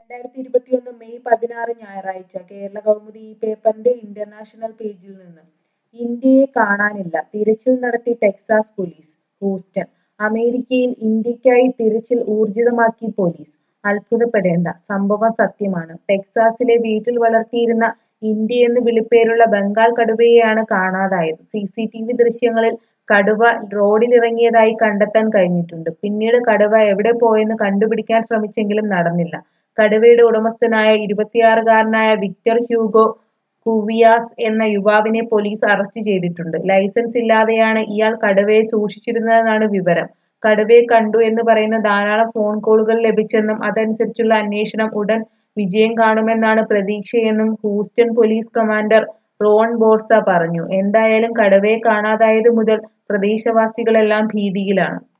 രണ്ടായിരത്തി ഇരുപത്തിയൊന്ന് മെയ് പതിനാറ് ഞായറാഴ്ച കേരള കൗമുദി ഈ പേപ്പറിന്റെ ഇന്റർനാഷണൽ പേജിൽ നിന്ന് ഇന്ത്യയെ കാണാനില്ല തിരച്ചിൽ നടത്തി ടെക്സാസ് പോലീസ് ഹൂസ്റ്റൺ അമേരിക്കയിൽ ഇന്ത്യയ്ക്കായി തിരച്ചിൽ ഊർജിതമാക്കി പോലീസ് അത്ഭുതപ്പെടേണ്ട സംഭവം സത്യമാണ് ടെക്സാസിലെ വീട്ടിൽ വളർത്തിയിരുന്ന ഇന്ത്യയെന്ന് വിളിപ്പേരുള്ള ബംഗാൾ കടുവയെയാണ് കാണാതായത് സി സി ടി വി ദൃശ്യങ്ങളിൽ കടുവ റോഡിലിറങ്ങിയതായി കണ്ടെത്താൻ കഴിഞ്ഞിട്ടുണ്ട് പിന്നീട് കടുവ എവിടെ പോയെന്ന് കണ്ടുപിടിക്കാൻ ശ്രമിച്ചെങ്കിലും നടന്നില്ല കടുവയുടെ ഉടമസ്ഥനായ ഇരുപത്തിയാറുകാരനായ വിക്ടർ ഹ്യൂഗോ കുവിയാസ് എന്ന യുവാവിനെ പോലീസ് അറസ്റ്റ് ചെയ്തിട്ടുണ്ട് ലൈസൻസ് ഇല്ലാതെയാണ് ഇയാൾ കടുവയെ സൂക്ഷിച്ചിരുന്നതെന്നാണ് വിവരം കടുവയെ കണ്ടു എന്ന് പറയുന്ന ധാരാളം ഫോൺ കോളുകൾ ലഭിച്ചെന്നും അതനുസരിച്ചുള്ള അന്വേഷണം ഉടൻ വിജയം കാണുമെന്നാണ് പ്രതീക്ഷയെന്നും Houston police commander Ron Borsa പറഞ്ഞു എന്തായാലും കടുവയെ കാണാതായത് മുതൽ പ്രദേശവാസികളെല്ലാം ഭീതിയിലാണ്